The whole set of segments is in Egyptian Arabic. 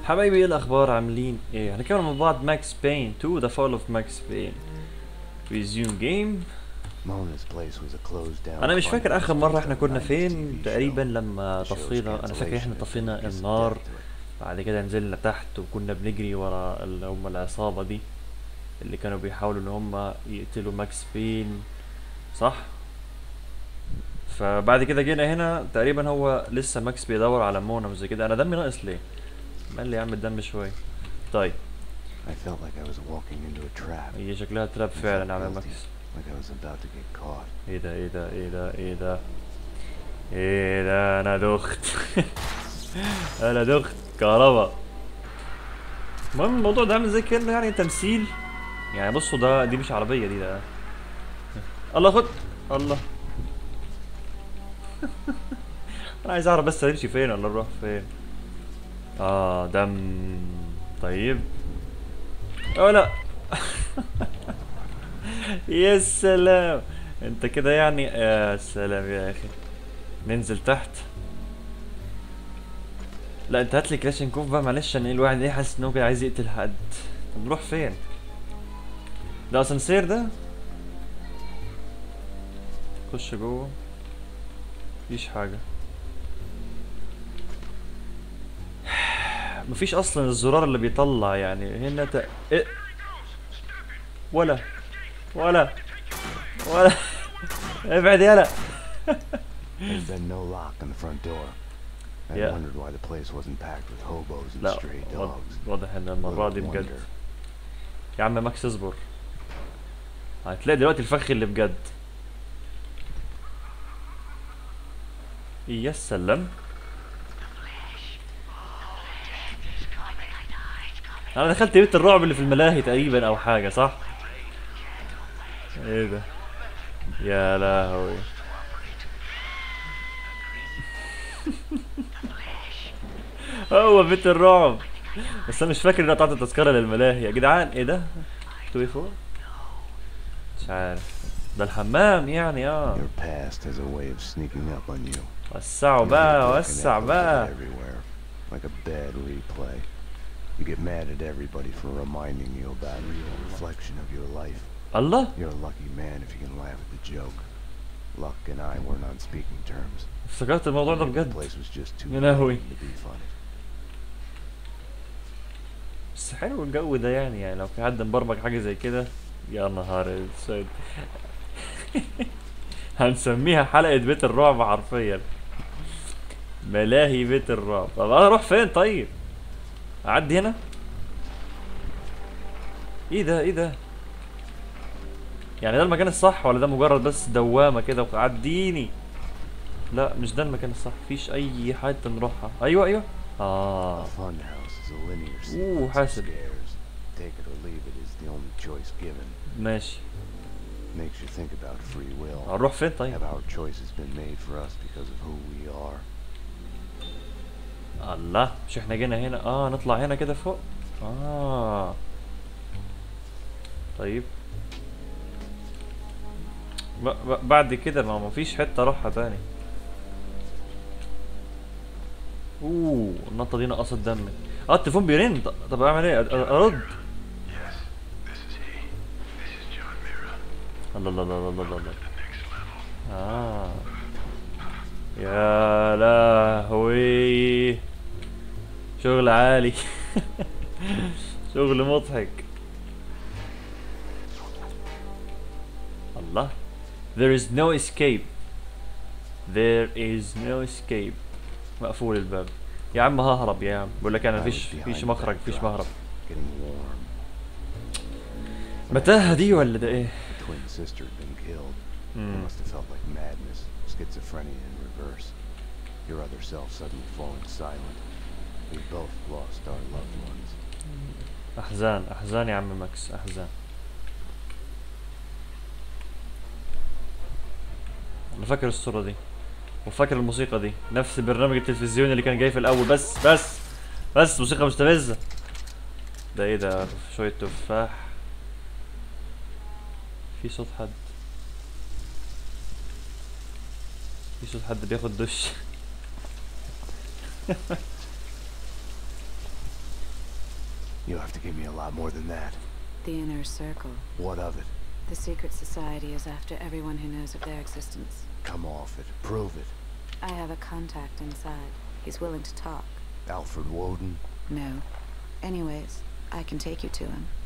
حبايبي ايه الاخبار عاملين ايه هنكمل مع بعض ماكس بين 2 ذا فول اوف ماكس بين ريزيوم جيم Mona's place was a closed down. انا مش فاكر اخر مره احنا كنا club فين TV تقريبا show. لما The show's طفينا انا فاكر احنا cancellation طفينا is النار death to it. بعد كده نزلنا تحت وكنا بنجري ورا اللي هم العصابه دي اللي كانوا بيحاولوا ان هم يقتلوا ماكس بين صح فبعد كده جينا هنا تقريبا هو لسه ماكس بيدور على مونا وزي كده انا دمي ناقص ليه مال لي يا عم الدم شويه طيب I felt like I was walking into a trap. هي شكلها تراب فعلا يا عم ماكس Like I was about to get caught. ايه ده ايه ده ايه ده ايه ده ايه ده انا دخت انا دخت كهربا المهم الموضوع ده عامل زي كانه يعني تمثيل يعني بصوا ده دي مش عربية دي ده الله خد الله انا عايز اعرف بس هنمشي فين ولا نروح فين اه دم طيب اه لا يا سلام انت كده يعني يا سلام يا اخي ننزل تحت لا انت هات لي كلاشينكوف بقى معلش عشان ايه الواحد ايه حاسس ان هو كده عايز يقتل حد طب نروح فين ده اسانسير ده خش جوه مفيش حاجه مفيش اصلا الزرار اللي بيطلع يعني هنا ت... إيه؟ ولا ولا ولا ابعد يلا There's been no lock on the front door. I Yeah. wondered why the place wasn't packed with hobos and لا stray واضح- dogs. واضح ان المرة Little دي بجد wonder. يا عم ماكس اصبر هتلاقي دلوقتي الفخ اللي بجد يا سلام انا دخلت بيت الرعب اللي في الملاهي تقريبا او حاجه صح ايه ده يا لهوي هو بيت الرعب بس انا مش فاكر ان انا قطعت التذكره للملاهي يا جدعان ايه ده انتوا ايه فوق مش عارف ده الحمام يعني اه Your past has a way of sneaking up on you. وسعوا Now بقى you're broken وسع echoes of it بقى Everywhere, like a bad replay. You get mad at everybody for reminding you about a real reflection of your life. الله You're a lucky man if you can laugh at the joke. Luck and I weren't on speaking terms. افتكرت الموضوع ده The بجد place was just too يا لهوي. broken to be funny. بس حلو الجو ده يعني يعني لو في حد مبرمج حاجه زي كده يا نهار اسود هنسميها حلقه بيت الرعب حرفيا ملاهي بيت الرعب طب انا اروح فين طيب اعدي هنا ايه ده ايه ده يعني ده المكان الصح ولا ده مجرد بس دوامه كده وعديني لا مش ده المكان الصح مفيش اي حته نروحها ايوه ايوه اه A fun house is a linear Ooh, sequence of حاسب. scares. Take it or leave it is the only choice given. ماشي Makes you think about free will. هنروح فين طيب Have our choices been made for us because of who we are? الله مش احنا جينا هنا اه نطلع هنا كده فوق اه طيب ب ب بعد كده ما مفيش حته اروحها تاني اوه النطه دي نقصت دمي اه التليفون بيرن ط- طب اعمل ايه أ- أ- ارد Yes, this is he. This is John Mira. الله الله الله الله الله الله The next level. اه يا لهوي شغل عالي شغل مضحك الله there is no escape there is no escape مقفول الباب يا عم ههرب يا عم بقول لك انا I was مفيش behind فيش مخرج that مفيش drop, مهرب Getting warm. متاهة دي ولا ده ايه The twin sister had been killed. It مم. must have felt like madness, schizophrenia in reverse. Your other self suddenly falling silent. We both lost our loved ones. احزان احزان يا عم ماكس احزان انا فاكر الصورة دي وفاكر الموسيقى دي نفس البرنامج التلفزيوني اللي كان جاي في الاول بس بس بس موسيقى مستفزة ده ايه ده شوية تفاح في صوت حد في صوت حد بياخد دش You have to give me a lot more than that. The inner circle. What of it? The secret society is after everyone who knows of their existence. Come off it. Prove it. I have a contact inside. He's willing to talk. Alfred Woden? No. Anyways, I can take you to him.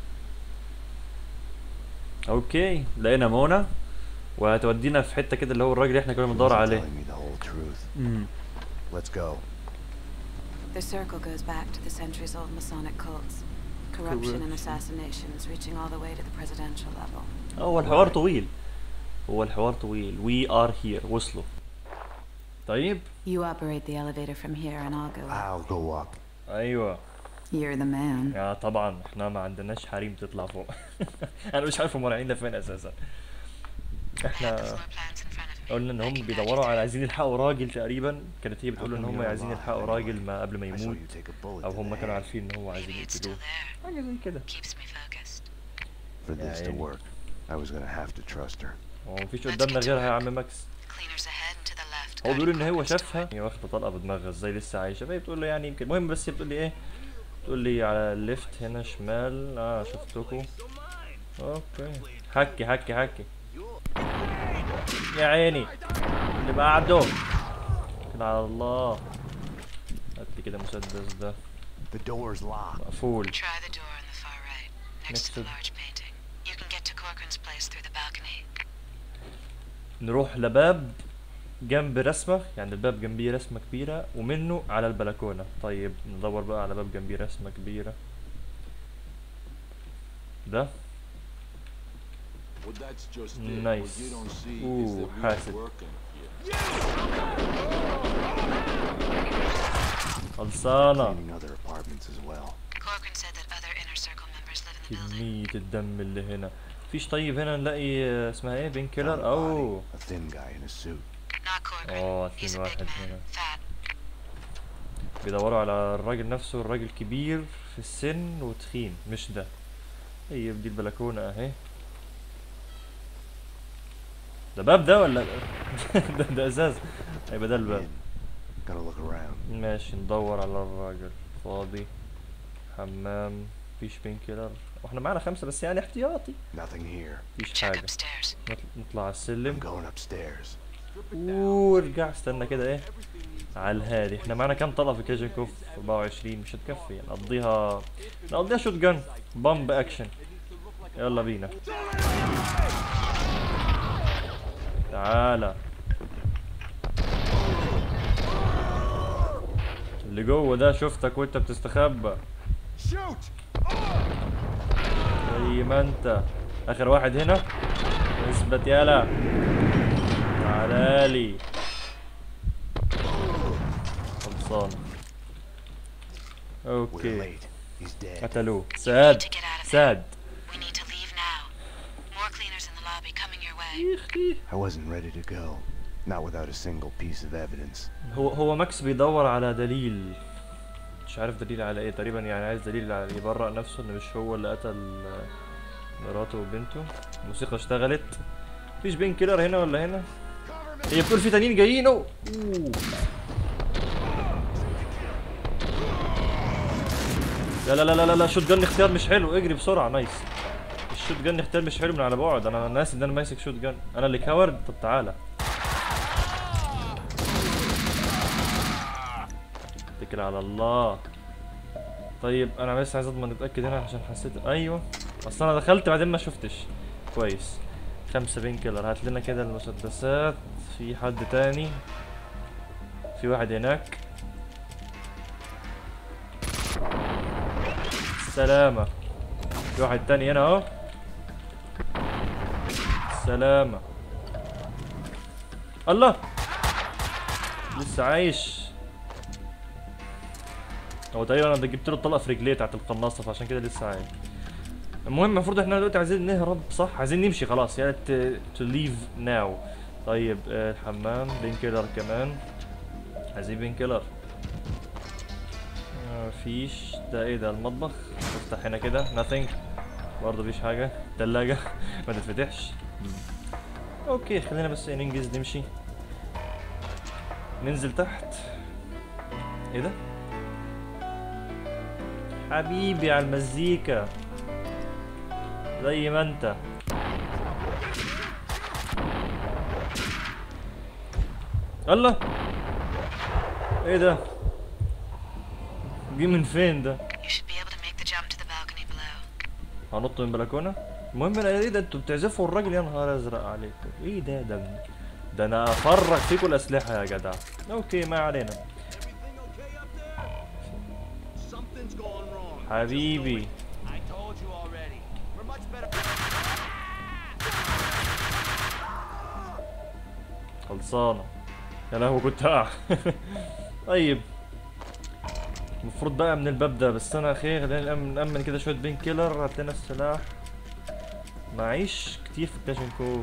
اوكي لقينا منى وهتودينا في حته كده اللي هو الراجل اللي احنا كنا He بندور wasn't عليه telling me the whole truth. امم Let's go. The circle goes back to the centuries-old Masonic cults. Corruption and Corruption. assassinations reaching all the way to the presidential level. هو الحوار Right. طويل هو الحوار طويل وي ار هير وصلوا طيب You operate the elevator from here and I'll go up. I'll go up. ايوه You're the man. يا طبعا احنا ما عندناش حريم تطلع فوق انا مش عارف هم رايحين فين اساسا احنا قلنا ان هم بيدوروا على عايزين يلحقوا راجل تقريبا كانت هي How بتقول ان come هم you're عايزين alive يلحقوا anyway? راجل ما قبل ما I saw يموت you take a bullet او to هم the كانوا head. عارفين ان هو عايزين Maybe it's still يقتلوه there. حاجه زي كده Keeps me focused. For Yeah, this to yeah. work, I was gonna have to trust her. هو مفيش قدامنا غيرها يا عم ماكس Cleaners ahead and to the left. هو بيقول guarding ان هو Corcoran's شافها door. هي واخده طلقه بدماغها ازاي لسه عايشه فهي بتقول له يعني يمكن المهم بس هي بتقول لي ايه بتقول لي على الليفت هنا شمال اه شفتكوا اوكي حكي حكي حكي يا عيني اللي بعده كده على الله هات لي كده مسدس ده The door's locked. مقفول Try the door on the far right, next, Next to the to- large painting. You can get to Corcoran's place through the balcony. نروح لباب جنب رسمة يعني الباب جنبيه رسمة كبيرة ومنه على البلكونة طيب ندور بقى على باب جنبيه رسمة كبيرة ده Well, that's just it. Nice. What you don't see Ooh, is that we حاسد. are working here. خلصانة Cleaning other apartments as well. Corcoran said that other inner circle members live in the building. كمية الدم اللي هنا مفيش طيب هنا نلاقي آه، اسمها ايه بين Found كيلر a او body, a thin guy in a suit. Not Corcoran. Oh, He's a في big واحد man, هنا. fat. بيدوروا على الراجل نفسه الراجل كبير في السن وتخين مش ده طيب دي البلكونة اهي ده باب ده ولا ده, ده ازاز هيبقى ده الباب In. Gotta look around. ماشي ندور على الراجل فاضي حمام مفيش بين كيلر واحنا معانا خمسة بس يعني احتياطي Nothing here. مفيش Check حاجة upstairs. نطل- نطلع على I'm السلم going upstairs. وارجع استنى كده ايه على الهادي احنا معانا كام طلقة في كيجنكوف 24 مش هتكفي نقضيها نقضيها شوت جن بامب اكشن يلا بينا تعالى اللي جوه ده شفتك وانت بتستخبى زي ما انت اخر واحد هنا اثبت يالا تعالالي خلصان We're اوكي late. He's dead. قتلوه You ساد need to get out of there. ساد We need to leave now. More cleaners in the lobby coming your way. I wasn't ready to go. Not without a single piece of evidence. هو هو ماكس بيدور على دليل مش عارف دليل على ايه تقريبا يعني عايز دليل على يبرأ نفسه ان مش هو اللي قتل آه، مراته وبنته الموسيقى اشتغلت مفيش بين كيلر هنا ولا هنا هي بتقول في تانيين جايين أوه. أوه. لا لا لا لا لا لا شوت جن اختيار مش حلو اجري بسرعه نايس الشوت جن اختيار مش حلو من على بعد انا ناسي ان انا ماسك شوت جن انا اللي كاورد طب تعالى اتكل على الله طيب انا بس عايز اضمن اتاكد هنا عشان حسيت ايوه اصل انا دخلت بعدين ما شفتش كويس خمسة بين كيلر هات لنا كده المسدسات في حد تاني في واحد هناك سلامة في واحد تاني هنا اهو سلامة الله لسه عايش هو تقريبا انا جبت له الطلقه في رجليه بتاعت القناصه فعشان كده لسه عايش المهم المفروض احنا دلوقتي عايزين نهرب صح عايزين نمشي خلاص يا تو ليف ناو طيب آه، الحمام بين كيلر كمان عايزين بين كيلر مفيش ده ايه ده المطبخ افتح هنا كده nothing برضه مفيش حاجه تلاجة ما تتفتحش اوكي خلينا بس ننجز نمشي ننزل تحت ايه ده حبيبي على المزيكا زي ما انت الله ايه ده جه من فين ده You should be able to make the jump to the balcony below. هنط من بلكونه المهم أنا ايه ده انتوا بتعزفوا الراجل يا نهار ازرق عليكم ايه ده ده ده انا افرغ فيكم الاسلحه يا جدع اوكي ما علينا Something's going wrong. حبيبي I told you already. We're much better. خلصانه يا لهوي كنت هقع طيب المفروض بقى من الباب ده بس انا اخي خلينا نأمن, نأمن كده شويه بين كيلر هات لنا السلاح معيش كتير في كلاشينكوف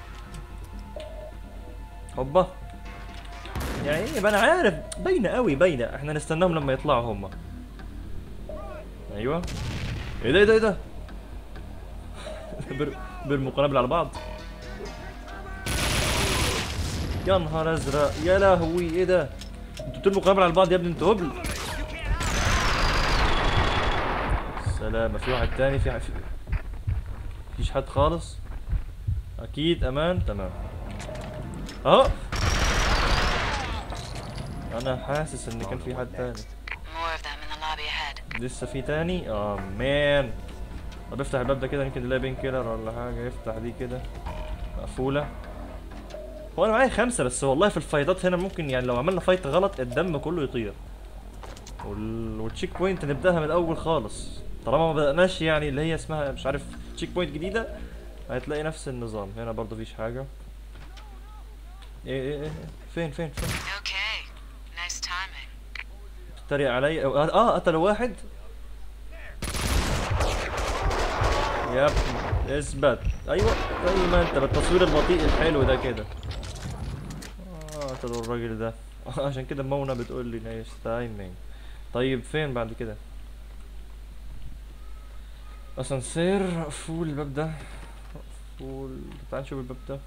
هوبا يعني ايه بقى انا عارف باينه قوي باينه احنا نستناهم لما يطلعوا هما ايوه ايه ده ايه ده ايه ده بر- بيرموا قنابل على بعض يا نهار ازرق يا لهوي ايه ده انتوا بترموا قنابل على بعض يا ابني انتوا هبل سلامة في واحد تاني في في مفيش حد خالص اكيد امان تمام اهو انا حاسس ان كان في حد تاني More of them in the lobby ahead. لسه في تاني اه مان طب افتح الباب ده كده يمكن نلاقي بين كيلر ولا حاجه يفتح دي كده مقفوله هو انا معايا خمسه بس والله في الفايتات هنا ممكن يعني لو عملنا فايت غلط الدم كله يطير وال... والتشيك بوينت نبداها من الاول خالص طالما ما بدأناش يعني اللي هي اسمها مش عارف تشيك بوينت جديده هتلاقي نفس النظام هنا برضو مفيش حاجه ايه ايه ايه فين فين فين Okay. Nice timing. تتريق علي أو... اه قتلوا واحد يا ابني اثبت ايوه زي ما انت بالتصوير البطيء الحلو ده كده اه قتلوا الراجل ده عشان كده مونا بتقول لي نايس تايمينج طيب فين بعد كده اسانسير مقفول الباب ده مقفول تعال نشوف الباب ده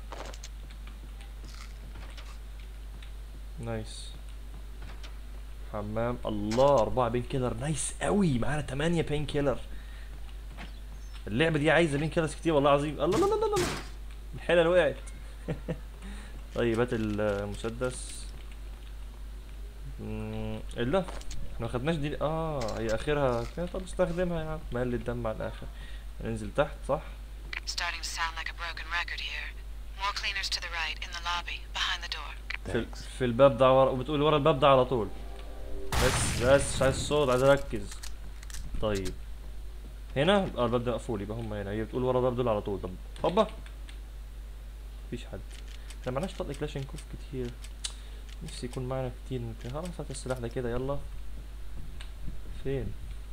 نايس حمام الله أربعة بين كيلر نايس قوي معانا تمانية بين كيلر اللعبة دي عايزة بين كيلرز كتير والله العظيم الله الله الله الله الحلل وقعت طيب هات المسدس مم، الا احنا ما خدناش دي اه هي اخرها كده طب استخدمها يا عم مال الدم على الاخر ننزل تحت صح Starting to sound like a broken record here. More cleaners to the right in the lobby, behind the door. في, Thanks. في الباب ده ورا وبتقول ورا الباب ده على طول بس بس مش عايز صوت عايز اركز طيب هنا اه الباب ده مقفول يبقى هم هنا هي بتقول ورا الباب دول على طول طب هوبا مفيش حد احنا معناش طلق كلاشينكوف كتير نفسي يكون معنا كتير من كده خلاص هات السلاح ده كده يلا فين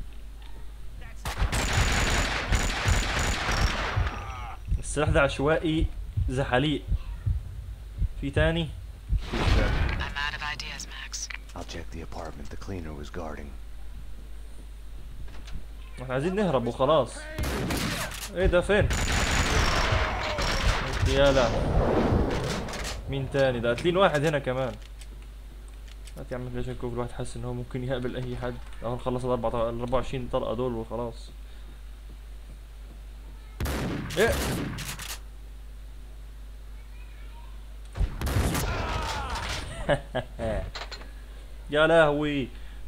السلاح ده عشوائي زحاليق في تاني مفيش تاني I'm out of ideas, Max. I'll check the apartment the cleaner was guarding. احنا عايزين نهرب وخلاص ايه ده فين يا لا مين تاني ده قاتلين واحد هنا كمان هات يا عم كلاشينكوف الواحد حاسس ان هو ممكن يقابل اي حد اهو نخلص ال 24 طلقه دول وخلاص ايه يا لهوي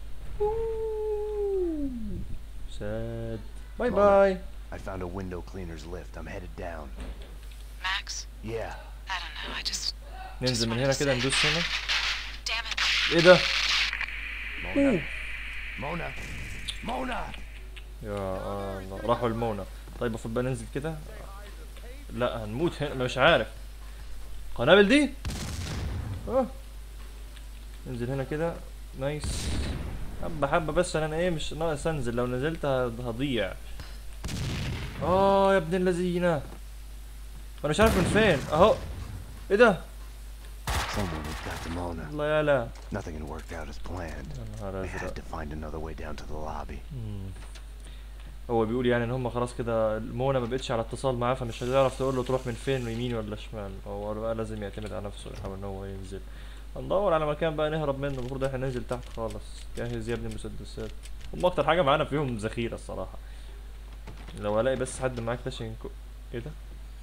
ساد باي باي I found a window cleaner's lift. I'm headed down. Max? Yeah. I don't know. I just. ننزل من هنا كده ندوس هنا Damn it. ايه ده Mona. Mona. Mona. يا الله راحوا المونة طيب المفروض بقى ننزل كده لا هنموت هنا مش عارف قنابل دي اه ننزل هنا كده نايس حبة حبة بس انا ايه مش ناقص انزل لو نزلت هض- هضيع اه يا ابن اللذينة انا مش عارف من فين اهو ايه ده Someone had got to Mona. الله يالا Nothing had worked out as planned. يا نهار They had ازرق to find another way down to the lobby. مم. هو بيقول يعني ان هم خلاص كده المونة ما بقتش على اتصال معاه فمش هتعرف تقول له تروح من فين يمين ولا شمال هو بقى لازم يعتمد على نفسه يحاول ان هو ينزل هندور على مكان بقى نهرب منه المفروض احنا ننزل تحت خالص جهز يا ابني المسدسات هم اكتر حاجه معانا فيهم ذخيره الصراحه لو الاقي بس حد معاه كلاشينكو ايه ده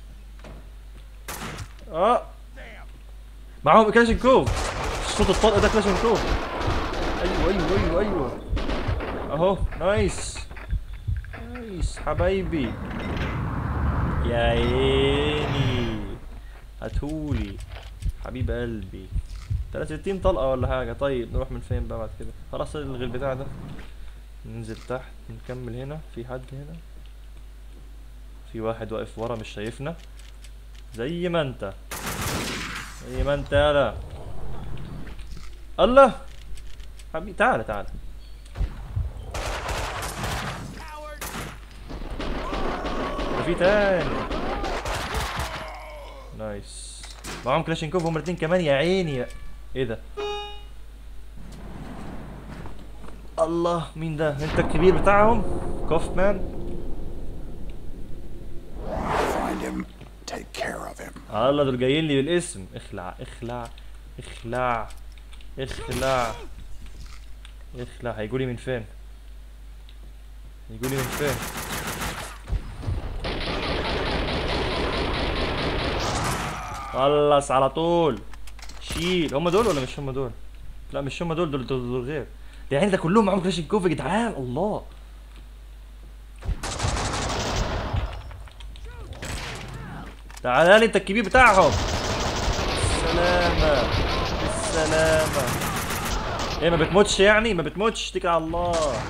اه معاهم كلاشينكوف صوت الطلق ده كلاشينكوف ايوه ايوه ايوه ايوه اهو نايس نايس حبايبي يا عيني هاتهولي حبيب قلبي 63 طلقة ولا حاجة طيب نروح من فين بقى بعد كده خلاص الغي البتاع ده ننزل تحت نكمل هنا في حد هنا في واحد واقف ورا مش شايفنا زي ما انت زي ما انت يالا الله حبيبي تعال تعال ده في تاني نايس معاهم كلاشينكوف هم الاتنين كمان يا عيني يا- ايه ده الله مين ده انت الكبير بتاعهم كوف مان Find him. Take care of him. الله دول جايين لي بالاسم اخلع اخلع اخلع اخلع اخلع هيقولي من فين يقولي من فين خلص على طول شيل هم دول ولا مش هم دول لا مش هم دول دول, دول, دول غير ده يعني ده كلهم معاهم كلاشينكوف يا جدعان الله تعالى لي انت الكبير بتاعهم السلامة السلامة ايه ما بتموتش يعني ما بتموتش اتكل على الله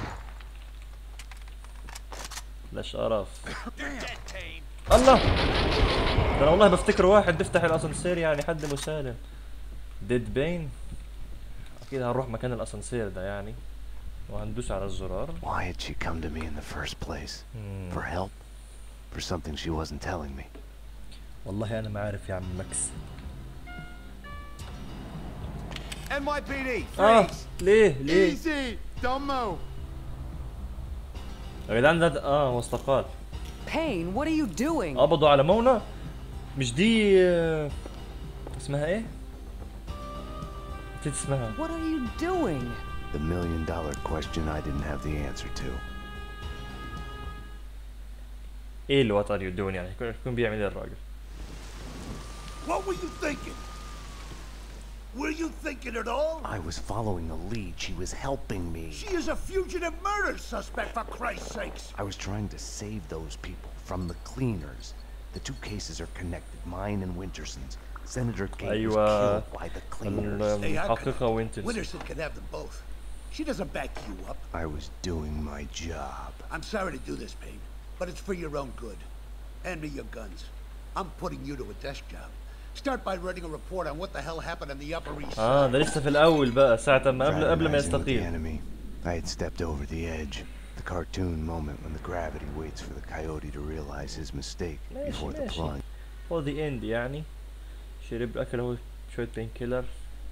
لا شرف Dead Kane. الله ده انا والله بفتكر واحد بيفتح الاسانسير يعني حد مسالم ديد بين اكيد هنروح مكان الاسانسير ده يعني وهندوس على الزرار Why had she come to me in the first place? For help? For something she wasn't telling me? والله انا ما عارف يا عم ماكس NYPD, اه freeze. ليه ليه Easy. Don't move. يا جدعان ده اه هو استقال Payne, what are you doing? قبضوا على منى مش دي آه، اسمها ايه؟ نسيت اسمها What are you doing? The million dollar question I didn't have the answer to. ايه اللي وات ار يو دوين يعني يكون يكون بيعمل ايه الراجل؟ What were you thinking? Were you thinking at all? I was following a lead. She was helping me. She is a fugitive murder suspect, for Christ's sakes. I was trying to save those people from the cleaners. The two cases are connected, mine and Winterson's. Senator Kate was ايوه killed by the cleaners. Hey, I المحققة could- وينترز Winterson can have them both. She doesn't back you up. I was doing my job. I'm sorry to do this, Payne, but it's for your own good. Hand me your guns. I'm putting you to a desk job. Start by writing a report on what the hell happened on the Upper East اه Side. ده لسه في الاول بقى ساعة ما قبل قبل ما Fraternizing with the يستقيل enemy. I had stepped over the edge. The cartoon moment when the gravity waits for the coyote to realize his mistake ماشي before the ماشي plunge. فور ذا اند يعني شرب اكل اهو شوية بين كيلر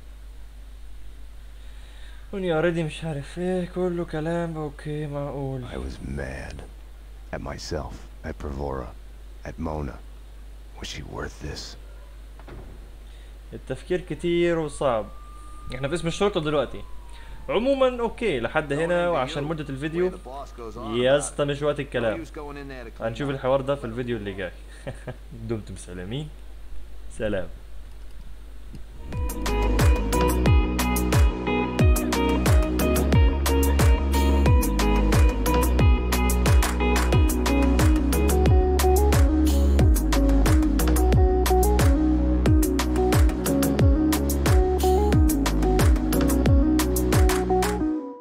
وني اوريدي مش عارف ايه كله كلام اوكي معقول I was mad. At myself, at Bravura, at Mona. Was she worth this? التفكير كتير وصعب احنا في اسم الشرطة دلوقتي عموما اوكي لحد هنا وعشان مدة الفيديو يا اسطى مش وقت الكلام هنشوف الحوار ده في الفيديو اللي جاي دمتم سلامين سلام